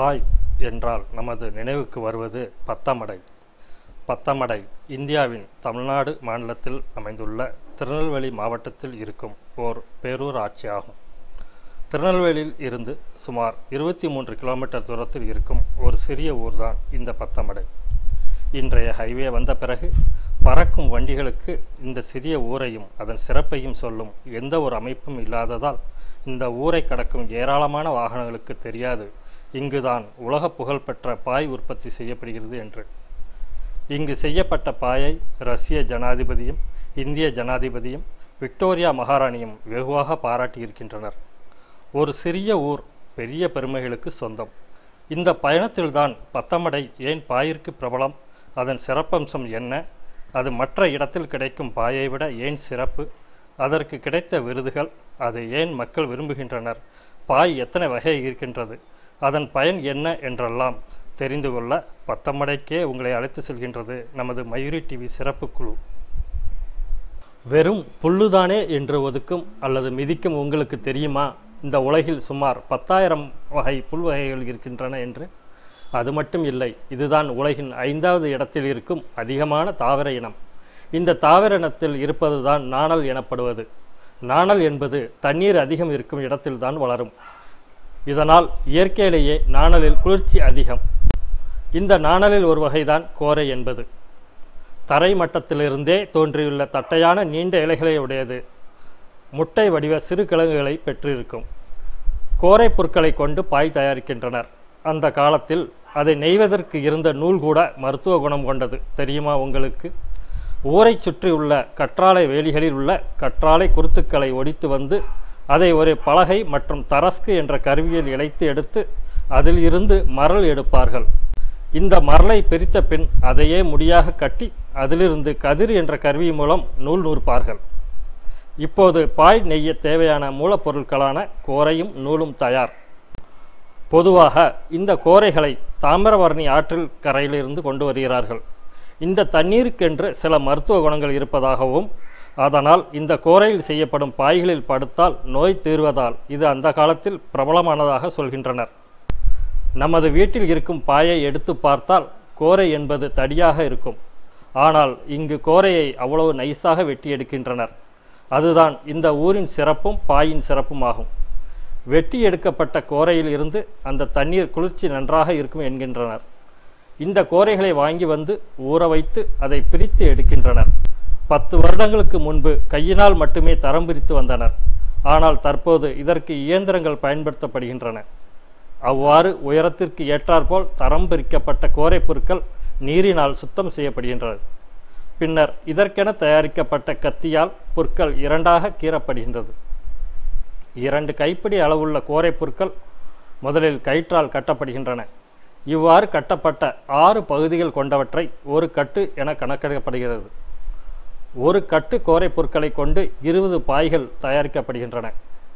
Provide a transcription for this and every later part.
பாய் என்றால் நமது நினைவுக்கு வருவது பத்தமடை பத்தமடை இந்தியாவின் தமிழ்நாடு மாநிலத்தில் அமைந்துள்ள திருநெல்வேலி மாவட்டத்தில் இருக்கும் ஓர் பேரூர் ஆட்சியாகும் திருநெல்வேலியில் இருந்து சுமார் இருபத்தி மூன்று கிலோமீட்டர் தூரத்தில் இருக்கும் ஒரு சிறிய ஊர்தான் இந்த பத்தமடை இன்றைய ஹைவே வந்த பிறகு பறக்கும் வண்டிகளுக்கு இந்த சிறிய ஊரையும் அதன் சிறப்பையும் சொல்லும் எந்த ஒரு அமைப்பும் இல்லாததால் இந்த ஊரை கடக்கும் ஏராளமான வாகனங்களுக்கு தெரியாது இங்குதான் உலக புகழ்பெற்ற பாய் உற்பத்தி செய்யப்படுகிறது என்று இங்கு செய்யப்பட்ட பாயை ரஷ்ய ஜனாதிபதியும் இந்திய ஜனாதிபதியும் விக்டோரியா மகாராணியும் வெகுவாக பாராட்டியிருக்கின்றனர் ஒரு சிறிய ஊர் பெரிய பெருமைகளுக்கு சொந்தம் இந்த பயணத்தில்தான் பத்தமடை ஏன் பாயிற்கு பிரபலம் அதன் சிறப்பம்சம் என்ன அது மற்ற இடத்தில் கிடைக்கும் பாயை விட ஏன் சிறப்பு அதற்கு கிடைத்த விருதுகள் அதை ஏன் மக்கள் விரும்புகின்றனர் பாய் எத்தனை வகை இருக்கின்றது அதன் பயன் என்ன என்றெல்லாம் தெரிந்து கொள்ள பத்தமடைக்கே உங்களை அழைத்து செல்கின்றது நமது மயூரி டிவி சிறப்பு குழு வெறும் புல்லுதானே என்று ஒதுக்கும் அல்லது மிதிக்கும் உங்களுக்கு தெரியுமா இந்த உலகில் சுமார் பத்தாயிரம் வகை புல் வகைகள் இருக்கின்றன என்று அது மட்டும் இல்லை இதுதான் உலகின் ஐந்தாவது இடத்தில் இருக்கும் அதிகமான தாவர இனம் இந்த தாவர இனத்தில் இருப்பதுதான் நாணல் எனப்படுவது நாணல் என்பது தண்ணீர் அதிகம் இருக்கும் இடத்தில்தான் வளரும் இதனால் இயற்கையிலேயே நாணலில் குளிர்ச்சி அதிகம் இந்த நாணலில் ஒரு வகைதான் கோரை என்பது தரை மட்டத்திலிருந்தே தோன்றியுள்ள தட்டையான நீண்ட இலைகளை உடையது முட்டை வடிவ சிறு கிழங்குகளை பெற்றிருக்கும் கோரை புற்களை கொண்டு பாய் தயாரிக்கின்றனர் அந்த காலத்தில் அதை நெய்வதற்கு இருந்த நூல் கூட மருத்துவ குணம் கொண்டது தெரியுமா உங்களுக்கு ஊரை சுற்றியுள்ள கற்றாழை வேலிகளில் உள்ள கற்றாழை குருத்துக்களை ஒடித்து வந்து அதை ஒரு பலகை மற்றும் தரஸ்கு என்ற கருவியில் இழைத்து எடுத்து அதில் இருந்து மரல் எடுப்பார்கள் இந்த மரலை பிரித்த பின் அதையே முடியாக கட்டி அதிலிருந்து கதிர் என்ற கருவி மூலம் நூல் நூற்பார்கள் இப்போது பாய் நெய்ய தேவையான மூலப்பொருட்களான கோரையும் நூலும் தயார் பொதுவாக இந்த கோரைகளை தாமிரபரணி ஆற்றில் கரையிலிருந்து கொண்டு வருகிறார்கள் இந்த தண்ணீருக்கென்று சில மருத்துவ குணங்கள் இருப்பதாகவும் அதனால் இந்த கோரையில் செய்யப்படும் பாய்களில் படுத்தால் நோய் தீர்வதால் இது அந்த காலத்தில் பிரபலமானதாக சொல்கின்றனர் நமது வீட்டில் இருக்கும் பாயை எடுத்து பார்த்தால் கோரை என்பது தடியாக இருக்கும் ஆனால் இங்கு கோரையை அவ்வளவு நைஸாக வெட்டி எடுக்கின்றனர் அதுதான் இந்த ஊரின் சிறப்பும் பாயின் சிறப்பும் ஆகும் வெட்டி எடுக்கப்பட்ட கோரையில் இருந்து அந்த தண்ணீர் குளிர்ச்சி நன்றாக இருக்கும் என்கின்றனர் இந்த கோரைகளை வாங்கி வந்து ஊற வைத்து அதை பிரித்து எடுக்கின்றனர் பத்து வருடங்களுக்கு முன்பு கையினால் மட்டுமே தரம் பிரித்து வந்தனர் ஆனால் தற்போது இதற்கு இயந்திரங்கள் பயன்படுத்தப்படுகின்றன அவ்வாறு உயரத்திற்கு ஏற்றாற்போல் தரம் பிரிக்கப்பட்ட கோரை பொருட்கள் நீரினால் சுத்தம் செய்யப்படுகின்றது பின்னர் இதற்கென தயாரிக்கப்பட்ட கத்தியால் புற்கள் இரண்டாக கீறப்படுகின்றது இரண்டு கைப்பிடி அளவுள்ள கோரை புற்கள் முதலில் கயிற்றால் கட்டப்படுகின்றன இவ்வாறு கட்டப்பட்ட ஆறு பகுதிகள் கொண்டவற்றை ஒரு கட்டு என கணக்கெடுக்கப்படுகிறது ஒரு கட்டு கோரை பொருட்களை கொண்டு இருபது பாய்கள் தயாரிக்கப்படுகின்றன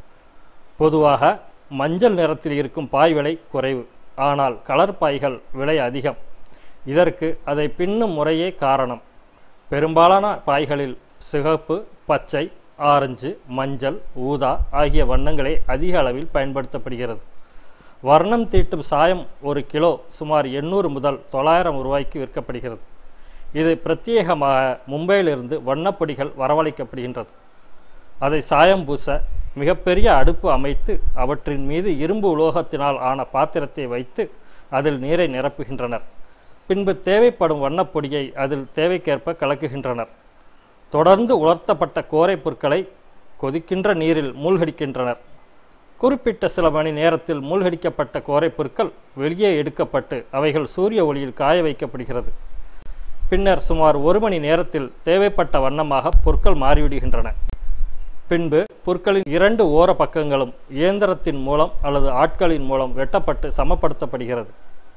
பொதுவாக மஞ்சள் நிறத்தில் இருக்கும் பாய் விலை குறைவு ஆனால் கலர் பாய்கள் விலை அதிகம் இதற்கு அதை பின்னும் முறையே காரணம் பெரும்பாலான பாய்களில் சிகப்பு பச்சை ஆரஞ்சு மஞ்சள் ஊதா ஆகிய வண்ணங்களே அதிக அளவில் பயன்படுத்தப்படுகிறது வர்ணம் தீட்டும் சாயம் ஒரு கிலோ சுமார் எண்ணூறு முதல் தொள்ளாயிரம் ரூபாய்க்கு விற்கப்படுகிறது இது பிரத்யேகமாக மும்பையிலிருந்து வண்ணப்பொடிகள் வரவழைக்கப்படுகின்றது அதை சாயம் பூச மிகப்பெரிய அடுப்பு அமைத்து அவற்றின் மீது இரும்பு உலோகத்தினால் ஆன பாத்திரத்தை வைத்து அதில் நீரை நிரப்புகின்றனர் பின்பு தேவைப்படும் வண்ணப்பொடியை அதில் தேவைக்கேற்ப கலக்குகின்றனர் தொடர்ந்து உலர்த்தப்பட்ட கோரை பொருட்களை கொதிக்கின்ற நீரில் மூழ்கடிக்கின்றனர் குறிப்பிட்ட சில மணி நேரத்தில் மூழ்கடிக்கப்பட்ட கோரை பொருட்கள் வெளியே எடுக்கப்பட்டு அவைகள் சூரிய ஒளியில் காய வைக்கப்படுகிறது பின்னர் சுமார் ஒரு மணி நேரத்தில் தேவைப்பட்ட வண்ணமாக பொருட்கள் மாறிவிடுகின்றன பின்பு பொருட்களின் இரண்டு ஓர பக்கங்களும் இயந்திரத்தின் மூலம் அல்லது ஆட்களின் மூலம் வெட்டப்பட்டு சமப்படுத்தப்படுகிறது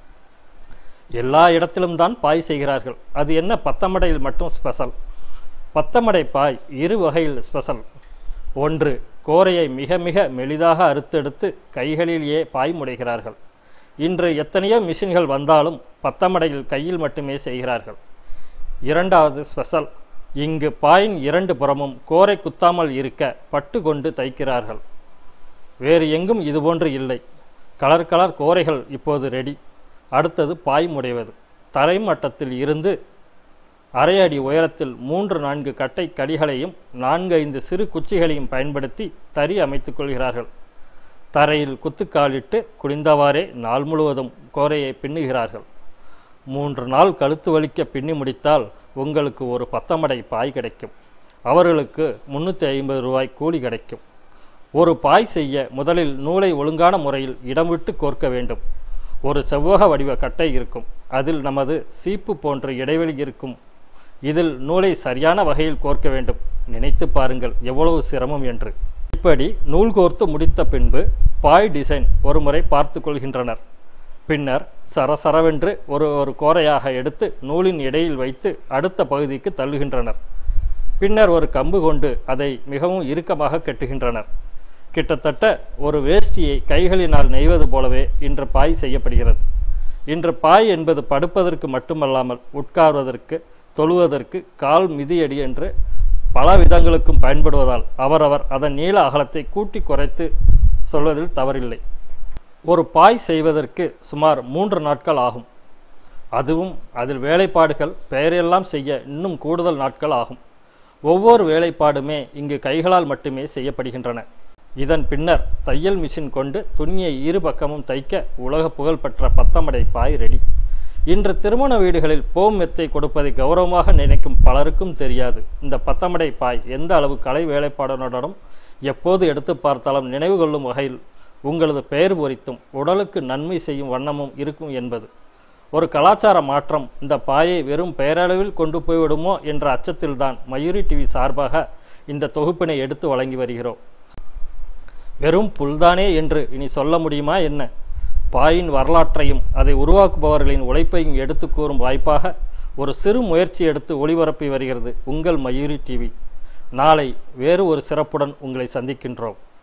எல்லா இடத்திலும் தான் பாய் செய்கிறார்கள் அது என்ன பத்தமடையில் மட்டும் ஸ்பெஷல் பத்தமடை பாய் இரு வகையில் ஸ்பெஷல் ஒன்று கோரையை மிக மிக மெலிதாக அறுத்தெடுத்து கைகளிலேயே பாய் முடைகிறார்கள் இன்று எத்தனையோ மிஷின்கள் வந்தாலும் பத்தமடையில் கையில் மட்டுமே செய்கிறார்கள் இரண்டாவது ஸ்பெஷல் இங்கு பாயின் இரண்டு புறமும் கோரை குத்தாமல் இருக்க பட்டு கொண்டு தைக்கிறார்கள் வேறு எங்கும் இதுபோன்று இல்லை கலர் கலர் கோரைகள் இப்போது ரெடி அடுத்தது பாய் முடைவது தரை மட்டத்தில் இருந்து அரை அடி உயரத்தில் மூன்று நான்கு கட்டை கடிகளையும் நான்கு ஐந்து சிறு குச்சிகளையும் பயன்படுத்தி தறி அமைத்துக் கொள்கிறார்கள் தரையில் குத்துக்காலிட்டு குடிந்தவாறே நாள் முழுவதும் கோரையை பின்னுகிறார்கள் மூன்று நாள் கழுத்து வலிக்க பின்னி முடித்தால் உங்களுக்கு ஒரு பத்தமடை பாய் கிடைக்கும் அவர்களுக்கு முன்னூற்றி ஐம்பது ரூபாய் கூலி கிடைக்கும் ஒரு பாய் செய்ய முதலில் நூலை ஒழுங்கான முறையில் இடம் விட்டு கோர்க்க வேண்டும் ஒரு செவ்வக வடிவ கட்டை இருக்கும் அதில் நமது சீப்பு போன்ற இடைவெளி இருக்கும் இதில் நூலை சரியான வகையில் கோர்க்க வேண்டும் நினைத்து பாருங்கள் எவ்வளவு சிரமம் என்று இப்படி நூல் கோர்த்து முடித்த பின்பு பாய் டிசைன் ஒரு முறை பார்த்து கொள்கின்றனர் பின்னர் சரசரவென்று ஒரு ஒரு கோரையாக எடுத்து நூலின் இடையில் வைத்து அடுத்த பகுதிக்கு தள்ளுகின்றனர் பின்னர் ஒரு கம்பு கொண்டு அதை மிகவும் இறுக்கமாக கட்டுகின்றனர் கிட்டத்தட்ட ஒரு வேஷ்டியை கைகளினால் நெய்வது போலவே இன்று பாய் செய்யப்படுகிறது இன்று பாய் என்பது படுப்பதற்கு மட்டுமல்லாமல் உட்கார்வதற்கு தொழுவதற்கு கால் மிதியடி என்று பல விதங்களுக்கும் பயன்படுவதால் அவரவர் அதன் நீள அகலத்தை கூட்டி குறைத்து சொல்வதில் தவறில்லை ஒரு பாய் செய்வதற்கு சுமார் மூன்று நாட்கள் ஆகும் அதுவும் அதில் வேலைப்பாடுகள் பெயரெல்லாம் செய்ய இன்னும் கூடுதல் நாட்கள் ஆகும் ஒவ்வொரு வேலைப்பாடுமே இங்கு கைகளால் மட்டுமே செய்யப்படுகின்றன இதன் பின்னர் தையல் மிஷின் கொண்டு துணியை இரு பக்கமும் தைக்க உலக புகழ்பெற்ற பத்தமடை பாய் ரெடி இன்று திருமண வீடுகளில் போம் மெத்தை கொடுப்பதை கௌரவமாக நினைக்கும் பலருக்கும் தெரியாது இந்த பத்தமடை பாய் எந்த அளவு கலை வேலைப்பாடுகளுடனும் எப்போது எடுத்து பார்த்தாலும் நினைவு கொள்ளும் வகையில் உங்களது பெயர் பொறித்தும் உடலுக்கு நன்மை செய்யும் வண்ணமும் இருக்கும் என்பது ஒரு கலாச்சார மாற்றம் இந்த பாயை வெறும் பெயரளவில் கொண்டு போய்விடுமோ என்ற அச்சத்தில்தான் மயூரி டிவி சார்பாக இந்த தொகுப்பினை எடுத்து வழங்கி வருகிறோம் வெறும் புல்தானே என்று இனி சொல்ல முடியுமா என்ன பாயின் வரலாற்றையும் அதை உருவாக்குபவர்களின் உழைப்பையும் எடுத்து கூறும் வாய்ப்பாக ஒரு சிறு முயற்சி எடுத்து ஒளிபரப்பி வருகிறது உங்கள் மயூரி டிவி நாளை வேறு ஒரு சிறப்புடன் உங்களை சந்திக்கின்றோம்